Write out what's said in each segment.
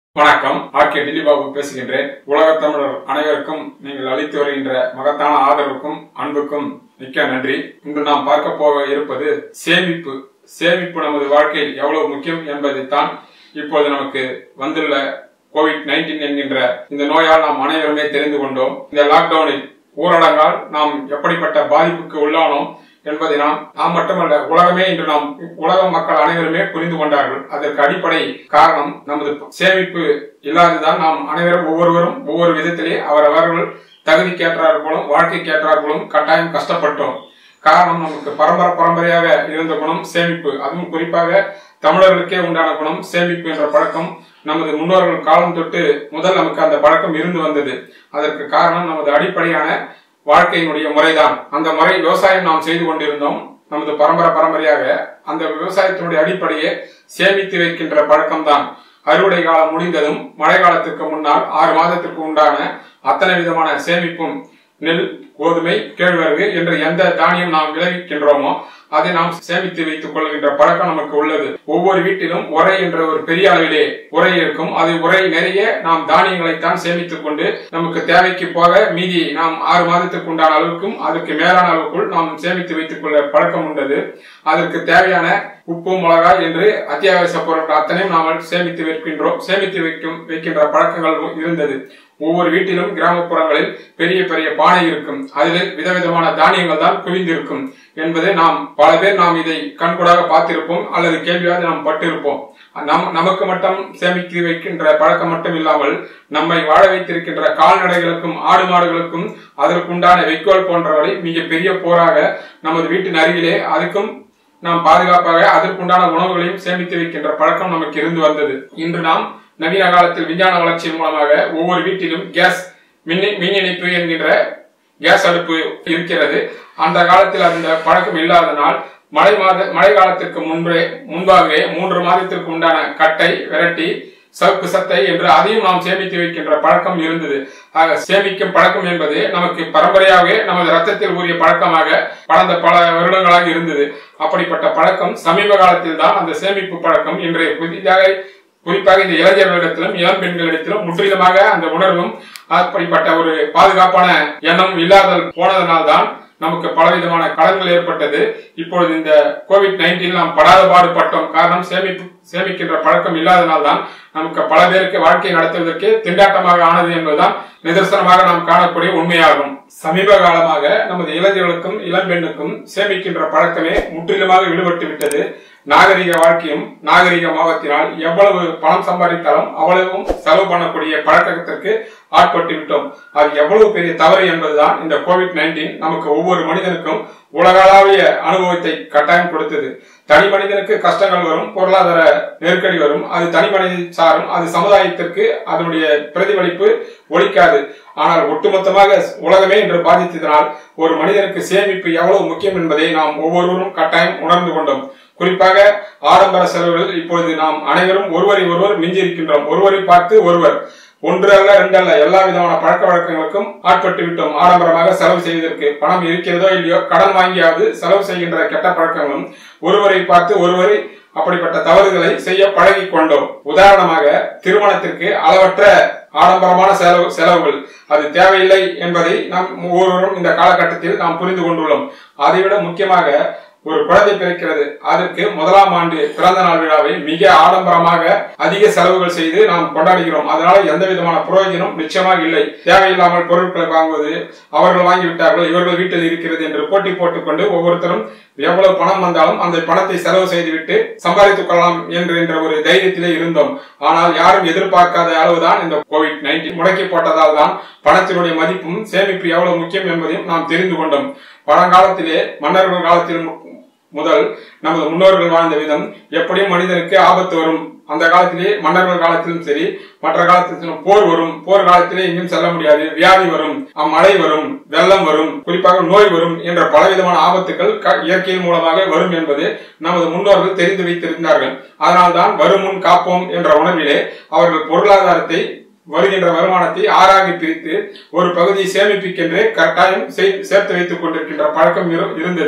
வணக்கம் ஆர்கே டில்லிபாபு பேசுகின்றேன் உலகத் தமிழர் அனைவருக்கும் நீங்கள் அளித்து வருகின்ற மகத்தான ஆதரவுக்கும் அன்புக்கும் மிக்க நன்றி இன்று நாம் பார்க்க போக இருப்பது சேமிப்பு சேமிப்பு நமது வாழ்க்கையில் எவ்வளவு முக்கியம் என்பதைத்தான் இப்போது நமக்கு வந்துள்ள கோவிட் நைன்டீன் என்கின்ற இந்த நோயால் நாம் அனைவருமே தெரிந்து கொண்டோம் இந்த லாக்டவுனில் ஊரடங்கால் நாம் எப்படிப்பட்ட பாதிப்புக்கு உள்ளானோம் என்பதை நாம் நாம் மட்டுமல்ல உலகமே இன்று நாம் உலக மக்கள் அனைவருமே புரிந்து கொண்டார்கள் அதற்கு அடிப்படை காரணம் நமது சேமிப்பு இல்லாததுதான் நாம் அனைவரும் ஒவ்வொருவரும் ஒவ்வொரு விதத்திலே அவரவர்கள் தகுதிக்கேற்றார் போலும் வாழ்க்கைக்கேற்றார் போலும் கட்டாயம் கஷ்டப்பட்டோம் காரணம் நமக்கு பரம்பரை பரம்பரையாக இருந்த குணம் சேமிப்பு அதுவும் குறிப்பாக தமிழர்களுக்கே உண்டான குணம் சேமிப்பு என்ற பழக்கம் நமது முன்னோர்கள் காலம் தொட்டு முதல் நமக்கு அந்த பழக்கம் இருந்து வந்தது அதற்கு காரணம் நமது அடிப்படையான வாழ்க்கையினுடைய முறைதான் அந்த முறை விவசாயம் நாம் செய்து கொண்டிருந்தோம் நமது பரம்பரை பரம்பரையாக அந்த விவசாயத்தினுடைய அடிப்படையே சேமித்து வைக்கின்ற பழக்கம்தான் அறுவடை காலம் முடிந்ததும் மழை காலத்திற்கு முன்னால் ஆறு மாதத்திற்கு உண்டான அத்தனை விதமான சேமிப்பும் நெல் கோதுமை கேழ்வரகு என்ற எந்த தானியம் நாம் விளைவிக்கின்றோமோ அதை நாம் சேமித்து வைத்துக் கொள்கின்ற பழக்கம் நமக்கு உள்ளது ஒவ்வொரு வீட்டிலும் உரை என்ற ஒரு பெரிய அளவிலே உரை இருக்கும் அது உரை நிறைய நாம் தானியங்களைத்தான் சேமித்துக் கொண்டு நமக்கு தேவைக்கு போக மீதி நாம் ஆறு மாதத்துக்கு உண்டான அளவுக்கும் அதற்கு மேலான அளவுக்குள் நாம் சேமித்து வைத்துக் கொள்ள பழக்கம் உள்ளது அதற்கு தேவையான உப்பு மிளகாய் என்று அத்தியாவசிய பொருட்கள் அத்தனையும் நாம் சேமித்து வைக்கின்றோம் சேமித்து வைக்கும் வைக்கின்ற பழக்கங்கள் இருந்தது ஒவ்வொரு வீட்டிலும் கிராமப்புறங்களில் பெரிய பெரிய பானை இருக்கும் அதில் விதவிதமான தானியங்கள் தான் குவிந்திருக்கும் என்பதை நாம் பல பேர் நாம் இதை கண்கூடாக பார்த்திருப்போம் அல்லது கேள்வியாக நாம் பட்டிருப்போம் நம் நமக்கு மட்டும் சேமித்து வைக்கின்ற பழக்கம் மட்டும் இல்லாமல் நம்மை வாழ வைத்திருக்கின்ற கால்நடைகளுக்கும் ஆடு மாடுகளுக்கும் அதற்குண்டான வைக்கோல் போன்றவரை மிக பெரிய போராக நமது வீட்டின் அருகிலே அதுக்கும் நாம் பாதுகாப்பாக அதற்குண்டான உணவுகளையும் சேமித்து வைக்கின்ற பழக்கம் நமக்கு இருந்து வந்தது இன்று நாம் நவீன காலத்தில் விஞ்ஞான வளர்ச்சியின் மூலமாக ஒவ்வொரு வீட்டிலும் கேஸ் மின் மின் இணைப்பு என்கின்ற கேஸ் அடுப்பு இருக்கிறது அந்த காலத்தில் அந்த பழக்கம் இல்லாதனால் மழை மாத மழை காலத்திற்கு முன்பே முன்பாகவே மூன்று மாதத்திற்கு உண்டான கட்டை விரட்டி சவுக்கு சத்தை என்று அதையும் நாம் சேமித்து வைக்கின்ற பழக்கம் இருந்தது ஆக சேமிக்கும் பழக்கம் என்பது நமக்கு பரம்பரையாகவே நமது ரத்தத்தில் ஊறிய பழக்கமாக கடந்த பல வருடங்களாக இருந்தது அப்படிப்பட்ட பழக்கம் சமீப காலத்தில் தான் அந்த சேமிப்பு பழக்கம் இன்றைய புதிதாக குறிப்பாக இந்த இளைஞர்களிடத்திலும் இளம் பெண்களிடத்திலும் முற்றிலுமாக அந்த உணர்வும் அப்படிப்பட்ட ஒரு பாதுகாப்பான எண்ணம் இல்லாதல் போனதனால்தான் நமக்கு பலவிதமான கடன்கள் ஏற்பட்டது இப்பொழுது இந்த கோவிட் நைன்டீன் நாம் படாத பாடுபட்டோம் காரணம் சேமிப்பு சேமிக்கின்ற பழக்கம் இல்லாதனால்தான் நமக்கு பல பேருக்கு வாழ்க்கை நடத்துவதற்கு திண்டாட்டமாக ஆனது என்பதுதான் நிதர்சனமாக நாம் காணக்கூடிய உண்மையாகும் சமீப காலமாக நமது இளைஞர்களுக்கும் இளம் பெண்ணுக்கும் சேமிக்கின்ற பழக்கமே முற்றிலுமாக விடுபட்டு விட்டது நாகரிக வாழ்க்கையும் நாகரிக மாவத்தினால் எவ்வளவு பணம் சம்பாதித்தாலும் அவ்வளவும் செலவு பண்ணக்கூடிய பழக்கத்திற்கு ஆட்பட்டு விட்டோம் அது எவ்வளவு பெரிய தவறு என்பதுதான் இந்த கோவிட் நைன்டீன் நமக்கு ஒவ்வொரு மனிதனுக்கும் உலகளாவிய அனுபவத்தை கட்டாயம் கொடுத்தது தனி மனிதனுக்கு கஷ்டங்கள் வரும் பொருளாதார நெருக்கடி வரும் அது தனி மனித சாரும் அது சமுதாயத்திற்கு அதனுடைய பிரதிபலிப்பு ஒழிக்காது ஆனால் ஒட்டுமொத்தமாக உலகமே என்று பாதித்ததனால் ஒரு மனிதனுக்கு சேமிப்பு எவ்வளவு முக்கியம் என்பதை நாம் ஒவ்வொருவரும் கட்டாயம் உணர்ந்து கொண்டோம் குறிப்பாக ஆடம்பர செலவுகள் இப்பொழுது நாம் அனைவரும் ஒருவரை ஒருவர் மிஞ்சிருக்கின்றோம் ஒருவரை பார்த்து ஒருவர் ஒன்று அல்ல ரெண்டு அல்ல எல்லா விதமான பழக்க வழக்கங்களுக்கும் ஆட்பட்டு விட்டோம் ஆடம்பரமாக செலவு செய்வதற்கு பணம் இருக்கிறதோ இல்லையோ கடன் வாங்கியாவது செலவு செய்கின்ற கெட்ட பழக்கங்களும் ஒருவரை பார்த்து ஒருவரை அப்படிப்பட்ட தவறுகளை செய்ய பழகி கொண்டோம் உதாரணமாக திருமணத்திற்கு அளவற்ற ஆடம்பரமான செலவு செலவுகள் அது தேவையில்லை என்பதை நாம் ஒவ்வொருவரும் இந்த காலகட்டத்தில் நாம் புரிந்து கொண்டுள்ளோம் அதைவிட முக்கியமாக ஒரு குழந்தை பிறக்கிறது அதற்கு முதலாம் ஆண்டு பிறந்த நாள் விழாவை மிக ஆடம்பரமாக அதிக செலவுகள் செய்து நாம் கொண்டாடுகிறோம் அதனால எந்த விதமான பிரயோஜனம் நிச்சயமாக இல்லை தேவையில்லாமல் பொருட்களை வாங்குவது அவர்கள் வாங்கிவிட்டார்கள் இவர்கள் வீட்டில் இருக்கிறது என்று போட்டி போட்டுக்கொண்டு ஒவ்வொருத்தரும் எவ்வளவு பணம் வந்தாலும் அந்த பணத்தை செலவு செய்துவிட்டு சம்பாதித்துக் கொள்ளலாம் என்று என்ற ஒரு தைரியத்திலே இருந்தோம் ஆனால் யாரும் எதிர்பார்க்காத அளவுதான் இந்த கோவிட் நைன்டீன் முடக்கி போட்டதால் தான் பணத்தினுடைய மதிப்பும் சேமிப்பு எவ்வளவு முக்கியம் என்பதையும் நாம் தெரிந்து கொண்டோம் பழங்காலத்திலே மன்னர்கள் காலத்தில் முதல் நமது முன்னோர்கள் வாழ்ந்த விதம் எப்படியும் மனிதனுக்கு ஆபத்து வரும் அந்த காலத்திலே மன்னர்கள் காலத்திலும் சரி மற்ற காலத்திலும் போர் வரும் போர் காலத்திலே எங்கேயும் செல்ல முடியாது வியாதி வரும் மழை வரும் வெள்ளம் வரும் குறிப்பாக நோய் வரும் என்ற பலவிதமான ஆபத்துகள் இயற்கையின் மூலமாக வரும் என்பது நமது முன்னோர்கள் தெரிந்து வைத்திருந்தார்கள் அதனால்தான் வருமுன் காப்போம் என்ற உணர்விலே அவர்கள் பொருளாதாரத்தை வருகின்ற வருமானத்தை ஆறாக பிரித்து ஒரு பகுதியை சேமிப்புக்கென்றே கட்டாயம் சேர்த்து வைத்துக் கொண்டிருக்கின்ற பழக்கம் இருந்தது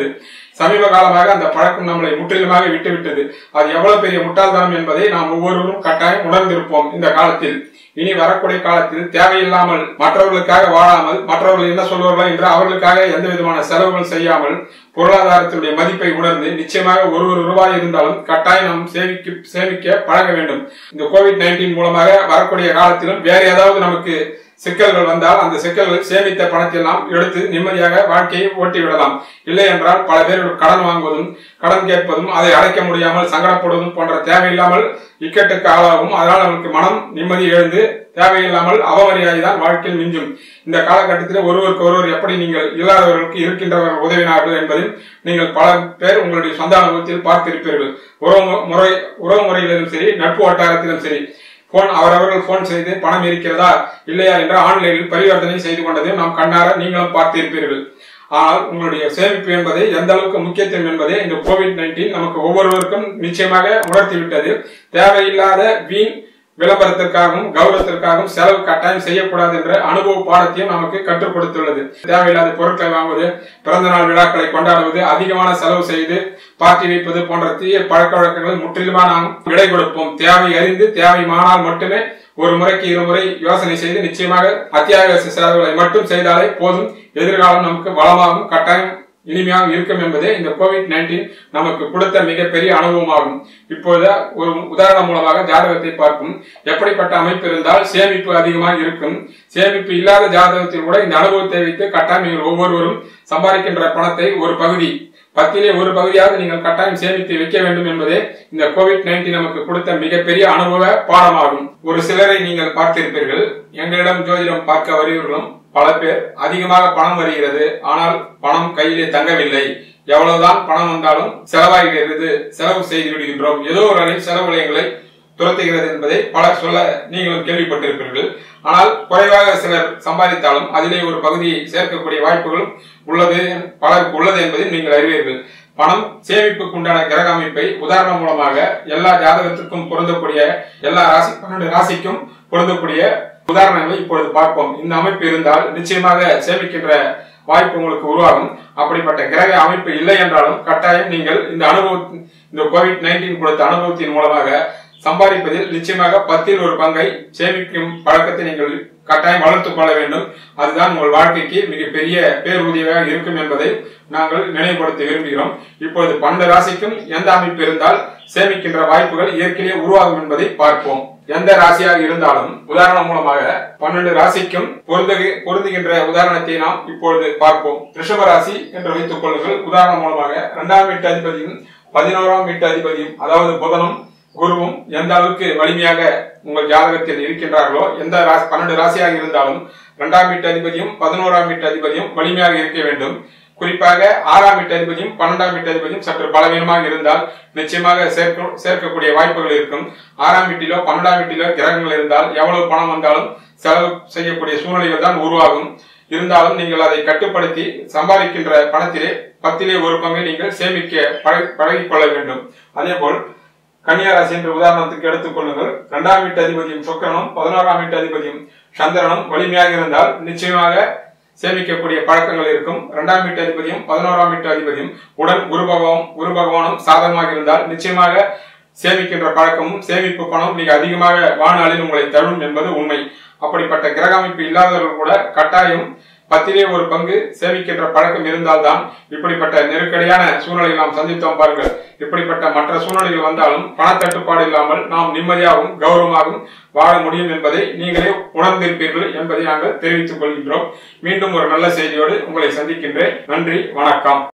சமீப காலமாக அந்த பழக்கம் நம்மளை முற்றிலுமாக விட்டுவிட்டது அது எவ்வளவு பெரிய முட்டாள்தனம் என்பதை நாம் ஒவ்வொருவரும் கட்டாயம் உணர்ந்திருப்போம் இந்த காலத்தில் இனி வரக்கூடிய காலத்தில் தேவையில்லாமல் மற்றவர்களுக்காக வாழாமல் மற்றவர்கள் என்ன சொல்வார்களோ என்று அவர்களுக்காக எந்த விதமான செலவுகள் செய்யாமல் பொருளாதாரத்தினுடைய மதிப்பை உணர்ந்து நிச்சயமாக ஒரு ஒரு ரூபாய் இருந்தாலும் கட்டாயம் நாம் சேமிக்க சேமிக்க பழக வேண்டும் இந்த கோவிட் நைன்டீன் மூலமாக வரக்கூடிய காலத்திலும் வேற ஏதாவது நமக்கு சிக்கல்கள் வந்தால் அந்த சிக்கல்கள் சேமித்த பணத்தை நாம் எடுத்து நிம்மதியாக வாழ்க்கையை ஓட்டி விடலாம் இல்லை என்றால் பல பேர் கடன் வாங்குவதும் கடன் கேட்பதும் அதை அடைக்க முடியாமல் சங்கடப்படுவதும் போன்ற தேவையில்லாமல் இக்கட்டுக்கு ஆளாகும் அதனால் நமக்கு மனம் நிம்மதி எழுந்து தேவையில்லாமல் அவமரியாதை தான் வாழ்க்கையில் மிஞ்சும் இந்த காலகட்டத்தில் ஒருவருக்கு ஒருவர் எப்படி நீங்கள் இல்லாதவர்களுக்கு இருக்கின்றவர்கள் உதவினார்கள் என்பதில் நீங்கள் பல பேர் உங்களுடைய சொந்த அனுபவத்தில் பார்த்திருப்பீர்கள் உறவு முறை உறவு முறைகளிலும் சரி நட்பு வட்டாரத்திலும் சரி போன் அவரவர்கள் போன் செய்து பணம் இருக்கிறதா இல்லையா என்று ஆன்லைனில் பரிவர்த்தனை செய்து கொண்டதையும் நாம் கண்ணார நீங்களும் பார்த்திருப்பீர்கள் ஆனால் உங்களுடைய சேமிப்பு என்பதை எந்த அளவுக்கு முக்கியத்துவம் என்பதை இந்த கோவிட் நைன்டீன் நமக்கு ஒவ்வொருவருக்கும் நிச்சயமாக உணர்த்திவிட்டது தேவையில்லாத வீண் விளம்பரத்திற்காகவும் கௌரவத்திற்காகவும் செலவு கட்டாயம் செய்யக்கூடாது என்ற அனுபவ பாடத்தையும் நமக்கு கற்றுக் கொடுத்துள்ளது தேவையில்லாத பொருட்களை வாங்குவது பிறந்த நாள் விழாக்களை கொண்டாடுவது அதிகமான செலவு செய்து பார்ட்டி வைப்பது போன்ற தீய பழக்க வழக்கங்களை முற்றிலுமா நாம் விடை கொடுப்போம் தேவை அறிந்து தேவைமானால் மட்டுமே ஒரு முறைக்கு இருமுறை யோசனை செய்து நிச்சயமாக அத்தியாவசிய செலவுகளை மட்டும் செய்தாலே போதும் எதிர்காலம் நமக்கு வளமாகவும் கட்டாயம் இனிமையாக இருக்கும் என்பதே இந்த கோவிட் நைன்டீன் நமக்கு கொடுத்த மிகப்பெரிய அனுபவமாகும் இப்போது ஒரு உதாரணம் மூலமாக ஜாதகத்தை பார்க்கும் எப்படிப்பட்ட அமைப்பு இருந்தால் சேமிப்பு அதிகமாக இருக்கும் சேமிப்பு இல்லாத ஜாதகத்தில் கூட இந்த அனுபவத்தை வைத்து கட்டாயம் நீங்கள் ஒவ்வொருவரும் சம்பாதிக்கின்ற பணத்தை ஒரு பகுதி பத்திலே ஒரு பகுதியாக நீங்கள் கட்டாயம் சேமித்து வைக்க வேண்டும் என்பதே இந்த கோவிட் நைன்டீன் நமக்கு கொடுத்த மிகப்பெரிய அனுபவ பாடமாகும் ஒரு சிலரை நீங்கள் பார்த்திருப்பீர்கள் எங்களிடம் ஜோதிடம் பார்க்க வருகிறவர்களும் பல பேர் அதிகமாக பணம் வருகிறது ஆனால் பணம் கையிலே தங்கவில்லை எவ்வளவுதான் பணம் வந்தாலும் செலவாகிறது செலவு செய்து விடுகின்றோம் ஏதோ ஒரு வகையில் செலவு விலையங்களை துரத்துகிறது என்பதை பலர் சொல்ல நீங்களும் கேள்விப்பட்டிருப்பீர்கள் ஆனால் குறைவாக சிலர் சம்பாதித்தாலும் அதிலே ஒரு பகுதியை சேர்க்கக்கூடிய வாய்ப்புகளும் உள்ளது பலருக்கு உள்ளது என்பதை நீங்கள் அறிவீர்கள் பணம் சேமிப்புக்கு உண்டான கிரக அமைப்பை உதாரணம் மூலமாக எல்லா ஜாதகத்திற்கும் பொருந்தக்கூடிய எல்லா ராசி பன்னெண்டு ராசிக்கும் பொருந்தக்கூடிய உதாரணங்களை இப்பொழுது பார்ப்போம் இந்த அமைப்பு இருந்தால் நிச்சயமாக சேமிக்கின்ற வாய்ப்பு உங்களுக்கு உருவாகும் அப்படிப்பட்ட கிரக அமைப்பு இல்லை என்றாலும் கட்டாயம் நீங்கள் இந்த அனுபவம் இந்த கோவிட் நைன்டீன் கொடுத்த அனுபவத்தின் மூலமாக சம்பாதிப்பதில் நிச்சயமாக பத்தில் ஒரு பங்கை சேமிக்கும் பழக்கத்தை நீங்கள் கட்டாயம் வளர்த்துக் கொள்ள வேண்டும் அதுதான் உங்கள் வாழ்க்கைக்கு மிகப்பெரிய பேருதவியாக இருக்கும் என்பதை நாங்கள் நினைவுபடுத்த விரும்புகிறோம் இப்பொழுது பன்னெண்டு ராசிக்கும் எந்த அமைப்பு இருந்தால் சேமிக்கின்ற வாய்ப்புகள் இயற்கையிலே உருவாகும் என்பதை பார்ப்போம் எந்த ராசியாக இருந்தாலும் உதாரணம் மூலமாக பன்னெண்டு ராசிக்கும் பொருந்த பொருந்துகின்ற உதாரணத்தை நாம் இப்பொழுது பார்ப்போம் ரிஷப ராசி என்று வைத்துக் கொள்ளுங்கள் உதாரணம் மூலமாக இரண்டாம் வீட்டு அதிபதியும் பதினோராம் வீட்டு அதிபதியும் அதாவது புதனும் குருவும் எந்த அளவுக்கு வலிமையாக உங்கள் ஜாதகத்தில் இருக்கின்றார்களோ எந்த ராசி பன்னெண்டு ராசியாக இருந்தாலும் இரண்டாம் வீட்டு அதிபதியும் பதினோராம் வீட்டு அதிபதியும் வலிமையாக இருக்க வேண்டும் குறிப்பாக ஆறாம் வீட்டு அதிபதியும் பன்னெண்டாம் வீட்டு அதிபதியும் சற்று பலவீனமாக இருந்தால் நிச்சயமாக சேர்க்க சேர்க்கக்கூடிய வாய்ப்புகள் இருக்கும் ஆறாம் வீட்டிலோ பன்னெண்டாம் வீட்டிலோ கிரகங்கள் இருந்தால் எவ்வளவு பணம் வந்தாலும் செலவு செய்யக்கூடிய சூழ்நிலைகள் தான் உருவாகும் இருந்தாலும் நீங்கள் அதை கட்டுப்படுத்தி சம்பாதிக்கின்ற பணத்திலே பத்திலே ஒரு பங்கை நீங்கள் சேமிக்க பழகிக் கொள்ள வேண்டும் அதே போல் கன்னியாராசி என்ற உதாரணத்துக்கு எடுத்துக் கொள்ளுங்கள் இரண்டாம் வீட்டு அதிபதியும் சுக்கரனும் பதினோராம் வீட்டு அதிபதியும் சந்திரனும் வலிமையாக இருந்தால் நிச்சயமாக சேமிக்கக்கூடிய பழக்கங்கள் இருக்கும் இரண்டாம் வீட்டு அதிபதியும் பதினோராம் வீட்டு அதிபதியும் உடன் குரு பகவான் குரு பகவானும் சாதகமாக இருந்தால் நிச்சயமாக சேமிக்கின்ற பழக்கமும் சேமிப்பு பணம் மிக அதிகமாக வாழ்நாளில் உங்களை தரும் என்பது உண்மை அப்படிப்பட்ட கிரக அமைப்பு இல்லாதவர்கள் கூட கட்டாயம் பத்திலே ஒரு பங்கு சேமிக்கின்ற பழக்கம் இருந்தால்தான் இப்படிப்பட்ட நெருக்கடியான சூழ்நிலையை நாம் சந்தித்தோம் பாருங்கள் இப்படிப்பட்ட மற்ற சூழ்நிலைகள் வந்தாலும் பணத்தட்டுப்பாடு இல்லாமல் நாம் நிம்மதியாகவும் கௌரவமாகவும் வாழ முடியும் என்பதை நீங்களே உணர்ந்திருப்பீர்கள் என்பதை நாங்கள் தெரிவித்துக் கொள்கின்றோம் மீண்டும் ஒரு நல்ல செய்தியோடு உங்களை சந்திக்கின்றேன் நன்றி வணக்கம்